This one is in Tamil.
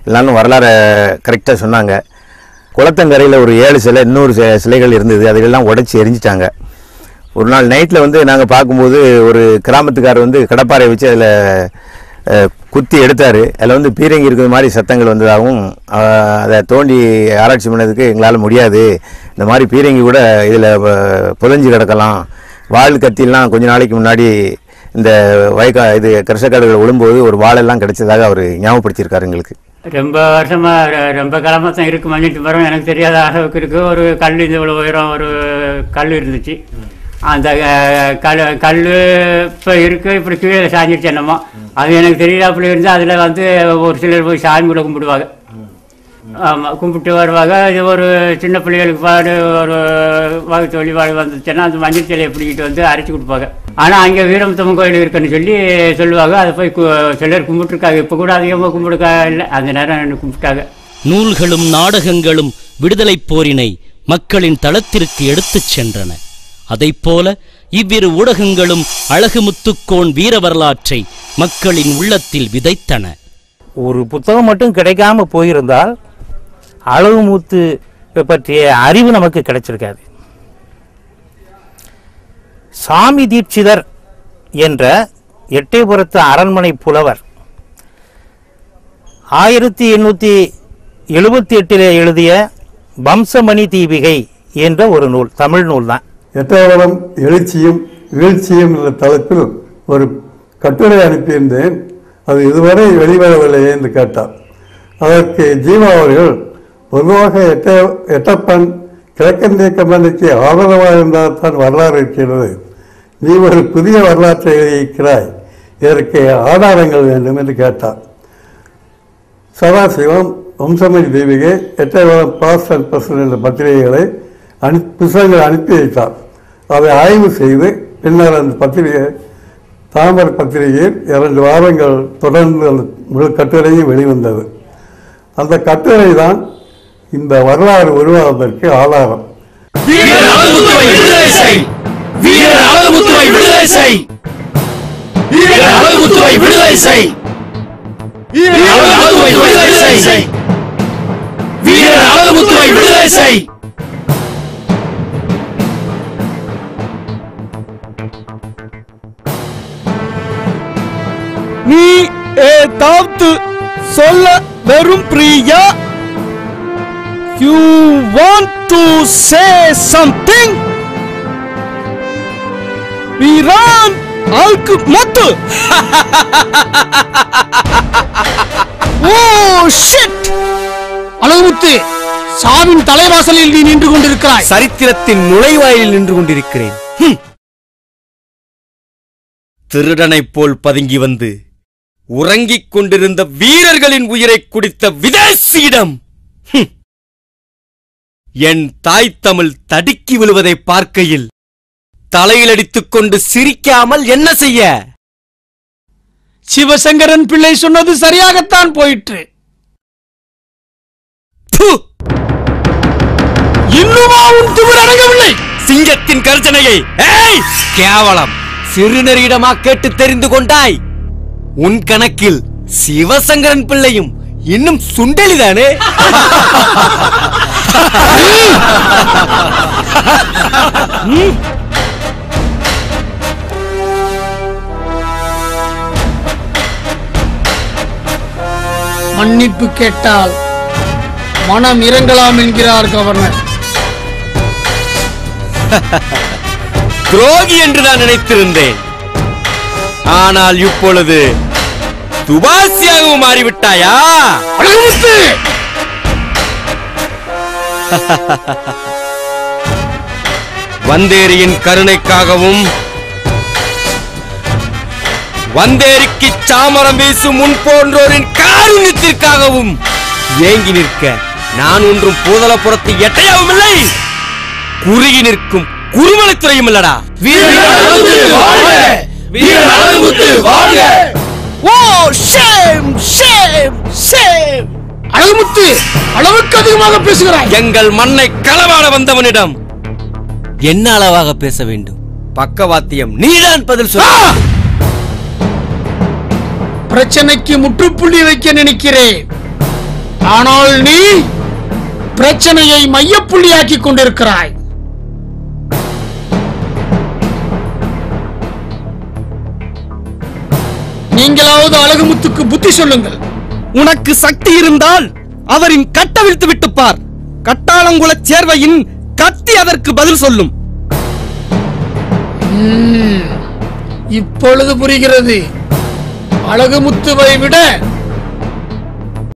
எல்லாரும் வரலாறை கரெக்டாக சொன்னாங்க குளத்தங்கரையில் ஒரு ஏழு சிலை இன்னொரு சி- சிலைகள் இருந்தது அதையெல்லாம் உடைச்சி எரிஞ்சிட்டாங்க ஒரு நாள் நைட்டில் வந்து நாங்கள் பார்க்கும்போது ஒரு கிராமத்துக்காரர் வந்து கடப்பாறை வச்சு அதில் குத்தி எடுத்தார் அதில் வந்து பீரங்கி இருக்கிற மாதிரி சத்தங்கள் வந்ததாகவும் அஹ், அதை தோண்டி ஆராய்ச்சி பண்ணதுக்கு எங்களால் முடியாது இந்த மாதிரி பீரங்கி கூட இதில் புதஞ்சு கிடக்கலாம் வாள் கத்திலாம் கொஞ்ச நாளைக்கு முன்னாடி இந்த வயக்கா இது கரிசக்காடுகள் விழும்போது ஒரு வாளெல்லாம் கிடைச்சதாக அவர் ஞாபகப்படுத்தியிருக்காரு எங்களுக்கு ரொம்ப வருஷமா ர- ரொம்ப காலமாக தான் இருக்கு மஞ்சள் மரம் எனக்கு தெரியாத அளவுக்கு இருக்கு ஒரு கல் இந்த இவ்வளோ உயரம் ஒரு கல் இருந்துச்சு அந்த அஹ், கல் கல் இப்போ இருக்கு இப்படி கீழே சாஞ்சிருச்சு என்னமோ அது எனக்கு தெரியல அப்படி இருந்தால் அதில் வந்து ஒரு சிலர் போய் சாமி கூட கும்பிடுவாங்க ஆமாம் கும்பிட்டு வருவாங்க இது ஒரு சின்ன பிள்ளைகளுக்கு பாடு ஒரு வகுத்து வழிபாடு வந்துச்சுன்னா அந்த மஞ்சள் சிலையை பிடிக்கிட்டு வந்து அரைச்சி கொடுப்பாங்க ஆனால் அங்கே வீரமுத்தம்மன் கோயில் இருக்குன்னு சொல்லி சொல்லுவாங்க அதை போய் கு- சிலர் கும்பிட்டுருக்காங்க இப்போ கூட அதிகமாக கும்பிடுக்கா இல்லை அந்த நேரம் கும்பிட்டாங்க நூல்களும் நாடகங்களும் விடுதலைப் போரினை மக்களின் தளத்திற்கு எடுத்துச் சென்றன அதைப்போல இவ்விரு ஊடகங்களும் அழகு முத்துக்கோன் வீர வரலாற்றை மக்களின் உள்ளத்தில் விதைத்தன ஒரு புத்தகம் மட்டும் கிடைக்காம போயிருந்தால் அழகுமுத்து பற்றிய அறிவு நமக்கு கிடைச்சிருக்காது சாமி தீட்சிதர் என்ற எட்டயபுரத்து அரண்மனை புலவர் ஆயிரத்தி எண்ணூற்றி எழுபத்தி எட்டில் எழுதிய வம்சமணி தீபிகை என்ற ஒரு நூல் தமிழ் நூல் தான் எட்டயபுரம் எழுச்சியும் வீழ்ச்சியும் என்ற தலைப்பில் ஒரு கட்டுரை அனுப்பியிருந்தேன் அது இதுவரை வெளிவரவில்லையே என்று கேட்டார் அதற்கு ஜீவா அவர்கள் பொதுவாக எட்ட எட்டப்பன் கிழக்கிந்திய கம்பெனிக்கு ஆதரவாக இருந்தால் தான் வரலாறு இருக்கிறது நீ ஒரு புதிய வரலாற்றை எழுதியிருக்கிறாய் இதற்கு ஆதாரங்கள் வேண்டும் என்று கேட்டார் சதாசிவம் வம்சமணி தேவிகை எட்டயபுரம் பாஸ்ட் அண்ட் பிரசன் என்ற பத்திரிகைகளை அனு புத்தகங்களை அனுப்பி வைத்தார் அதை ஆய்வு செய்து பின்னர் அந்த பத்திரிகை தாமர் பத்திரிகையில் இரண்டு வாரங்கள் தொடர்ந்து அந்த முழு கட்டுரையும் வெளிவந்தது அந்த கட்டுரை தான் இந்த வரலாறு உருவாவதற்கு ஆதாரம் வீரர் அழகுமுத்துவை விடுதலை செய் வீரர் அழகுமுத்துவை விடுதலை செய் வீரர் அழகுமுத்துவை விடுதலை செய் வீரர் அழகுமுத்துவை விடுதலை செய் வீரர் அழகுமுத்துவை விடுதலை செய் நீ ஏதாவது சொல்ல வெறும் Priya you want to say something வீரான் ஆல்கு மத்து ஓ ஷிட் அழகுமுத்து சாவின் தலைவாசலில் நீ நின்று கொண்டிருக்கிறாய் சரித்திரத்தின் நுழைவாயிலில் நின்று கொண்டிருக்கிறேன் ஹம். திருடனைப் போல் பதுங்கி வந்து உறங்கிக் கொண்டிருந்த வீரர்களின் உயிரை குடித்த விதேசியிடம் ஹம். என் தாய் தமிழ் தடுக்கி விழுவதை பார்க்கையில் தலையில் அடித்துக் கொண்டு சிரிக்காமல் என்ன செய்ய சிவசங்கரன் பிள்ளை சொன்னது சரியாகத்தான் போயிற்று ப்பு! இன்னுமா உன் திமிர் அடங்கவில்லை சிங்கத்தின் கர்ஜனையை ஏய் கேவலம் சிறுநரியிடமா கேட்டு தெரிந்து கொண்டாய் உன் கணக்கில் சிவசங்கரன் பிள்ளையும் இன்னும் சுண்டலிதானே மன்னிப்பு கேட்டால் மனம் இறங்கலாம் என்கிறார் கவர்னர் துரோகி என்று நான் நினைத்திருந்தேன் ஆனால் இப்பொழுது துபாசியாகவும் மாறிவிட்டாயா அழகுமுத்து வந்தேரியின் கருணைக்காகவும் வந்தேரிக்கு சாமரம் வீசும் முன் போன்றோரின் காருண்யத்திற்காகவும் ஏங்கி நிற்க நான் ஒன்றும் பூதலப்புறத்து எட்டையாவும் இல்லை குறுகி நிற்கும் குருமலைத்துறையும் இல்லடா oh shame shame shame Azhagumuthu அளவுக்கு அதிகமாக பேசுகிறாய் எங்கள் மண்ணை களவாட வந்தவனிடம் என்ன அளவாக பேச வேண்டும் பக்கவாத்தியம் நீதான் பதில் சொல்ல பிரச்சனைக்கு முற்றுப்புள்ளி வைக்க நினைக்கிறேன் ஆனால் நீ பிரச்சனையை மையப்புள்ளியாக்கி கொண்டிருக்கிறாய் நீங்களாவது அழகுமுத்துக்கு புத்தி சொல்லுங்கள் உனக்கு சக்தி இருந்தால் அவரின் கட்டவிழ்த்து விட்டு பார் கட்டாளங்குளச் சேர்வையின் கத்தி அதற்கு பதில் சொல்லும் இப்பொழுது புரிகிறது அழகுமுத்துவை விட